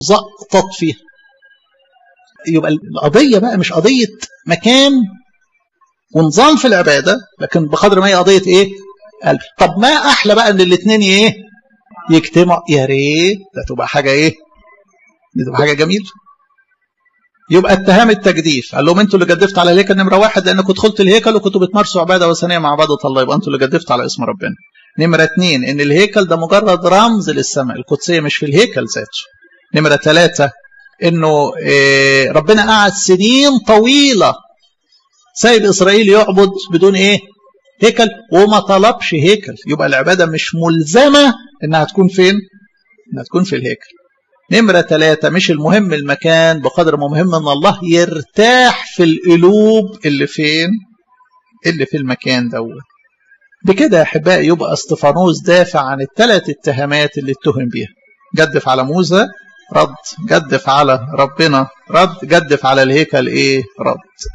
زقطط فيها يبقى القضيه بقى مش قضيه مكان ونظام في العباده لكن بقدر ما هي قضيه ايه قلب طب ما احلى بقى ان الاثنين ايه يجتمعوا يا ريت ده تبقى حاجه ايه دي تبقى حاجه جميله يبقى اتهام التجديف قال لهم انتوا اللي جدفت على الهيكل نمره واحد لانكم دخلت الهيكل وكنتوا بتمارسوا عباده وثنيه مع عباده الله يبقى انتوا اللي جدفت على اسم ربنا نمره اثنين ان الهيكل ده مجرد رمز للسماء القدسيه مش في الهيكل ذاته نمره ثلاثه انه إيه ربنا قعد سنين طويله سايب اسرائيل يعبد بدون ايه هيكل وما طلبش هيكل يبقى العباده مش ملزمه انها تكون فين انها تكون في الهيكل نمرة ثلاثة مش المهم المكان بقدر ما مهم ان الله يرتاح في القلوب اللي فين اللي في المكان دوت بكده يا احبائي يبقى استفانوس دافع عن الثلاث اتهامات اللي اتهم بيها جدف على موسى رد جدف على ربنا رد جدف على الهيكل ايه رد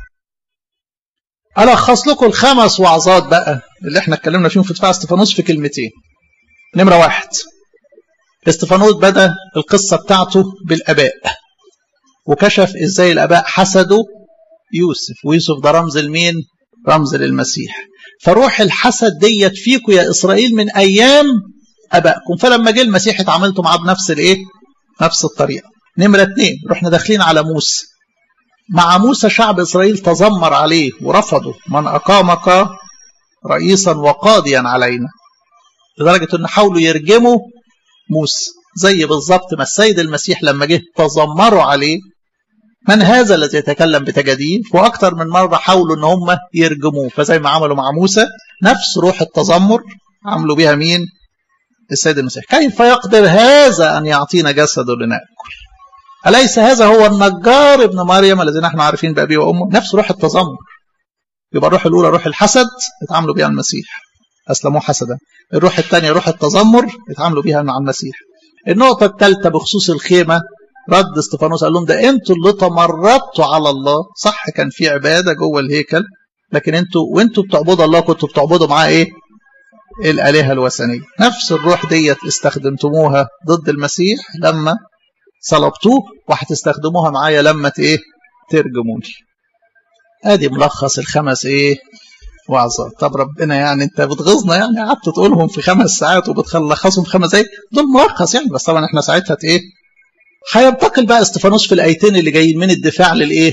الخص لكم الخمس وعظات بقى اللي احنا اتكلمنا فيهم في دفاع استفانوس في كلمتين نمرة واحد استفانوس بدا القصة بتاعته بالآباء وكشف ازاي الآباء حسدوا يوسف ويوسف ده رمز المين رمز للمسيح فروح الحسد ديت فيكم يا إسرائيل من أيام أبائكم فلما جه المسيح اتعاملتوا معاه بنفس الإيه نفس الطريقة نمرة اتنين رحنا داخلين على موسى مع موسى شعب إسرائيل تذمر عليه ورفضوا من أقامك رئيسا وقاضيا علينا لدرجة أن حاولوا يرجموا موسى زي بالظبط ما السيد المسيح لما جه تذمروا عليه من هذا الذي يتكلم بتجاديف واكثر من مره حاولوا ان هم يرجموه فزي ما عملوا مع موسى نفس روح التذمر عملوا بها مين السيد المسيح كيف يقدر هذا ان يعطينا جسده لناكل اليس هذا هو النجار ابن مريم الذي نحن عارفين بابيه وامه نفس روح التذمر يبقى الروح الاولى روح الحسد اتعاملوا بها المسيح أسلموه حسدا الروح الثانية روح التذمر اتعاملوا بيها مع المسيح النقطة الثالثة بخصوص الخيمة رد استفانوس قال لهم ده انتوا اللي تمردتوا على الله صح كان في عبادة جوه الهيكل لكن انتوا وانتوا بتعبدوا الله كنتوا بتعبدوا معاه ايه الآلهة الوثنية نفس الروح ديت استخدمتموها ضد المسيح لما صلبتوه وهتستخدموها معايا لما ايه ترجموني ادي ملخص الخمس ايه وعظات طب ربنا يعني انت بتغيظنا يعني قعدت تقولهم في خمس ساعات وبتلخصهم في خمس دقايق دول ملخص يعني بس طبعا احنا ساعتها ايه هينتقل بقى استفانوس في الايتين اللي جايين من الدفاع للايه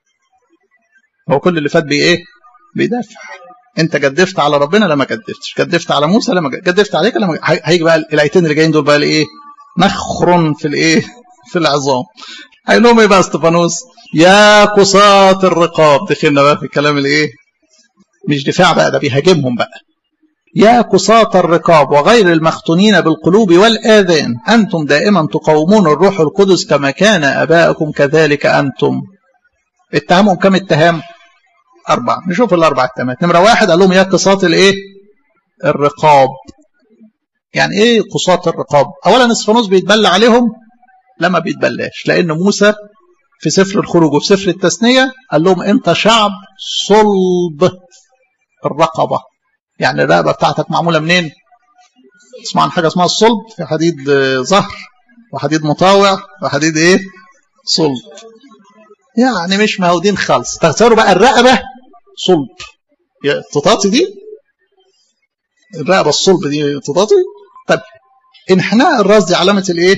هو كل اللي فات بيه ايه بيدافع انت جدفت على ربنا لما جدفتش جدفت على موسى لما جدفت عليك لما هيجي بقى الايتين اللي جايين دول بقى الايه نخر في الايه في العظام هيقول لهم ايه بقى استفانوس يا قصاة الرقاب دخلنا بقى في الكلام الايه مش دفاع بقى ده بيهاجمهم بقى يا قصاة الرقاب وغير المختونين بالقلوب والآذان أنتم دائما تقاومون الروح القدس كما كان أباءكم كذلك أنتم اتهمهم كم اتهام أربعة نشوف الأربع اتهامات نمرة واحد قال لهم يا قصاة الإيه الرقاب يعني إيه قصاة الرقاب أولا اسفنوس بيتبلى عليهم لما بيتبلاش لأن موسى في سفر الخروج وفي سفر التثنية قال لهم أنت شعب صلب الرقبة يعني الرقبة بتاعتك معمولة منين تسمع عن حاجة اسمها الصلب في حديد ظهر وحديد مطاوع وحديد ايه صلب يعني مش مهودين خالص تختاروا بقى الرقبة صلب تطاطي دي الرقبة الصلب دي تطاطي طب انحناء الراس دي علامة الايه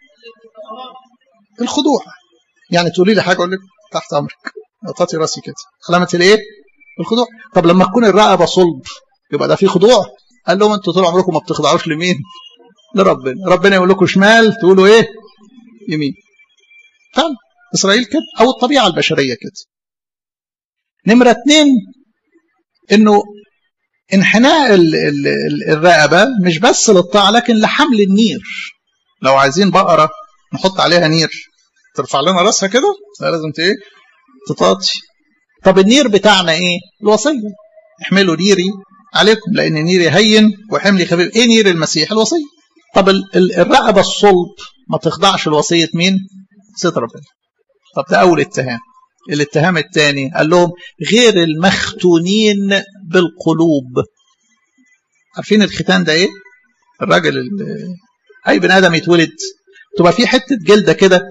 الخضوع يعني تقولي لي حاجة اقول لك تحت امرك اطاطي راسي كده علامة الايه الخضوع طب لما تكون الرقبة صلب يبقى ده في خضوع قال لهم انتوا طول عمركم ما بتخضعوش لمين لربنا ربنا يقول لكم شمال تقولوا ايه يمين فعلا اسرائيل كده او الطبيعه البشريه كده نمره اتنين انه انحناء ال ال ال الرقبه مش بس للطاعه لكن لحمل النير لو عايزين بقره نحط عليها نير ترفع لنا راسها كده لا لازم ايه تطاطي طب النير بتاعنا ايه الوصيه احملوا نيري عليكم لان نيري هين وحملي خفيف ايه نير المسيح الوصيه طب الرقبه الصلب ما تخضعش لوصيه مين ست ربنا طب ده اول اتهام الاتهام الثاني قال لهم غير المختونين بالقلوب عارفين الختان ده ايه الراجل اي بني ادم يتولد تبقى في حته جلده كده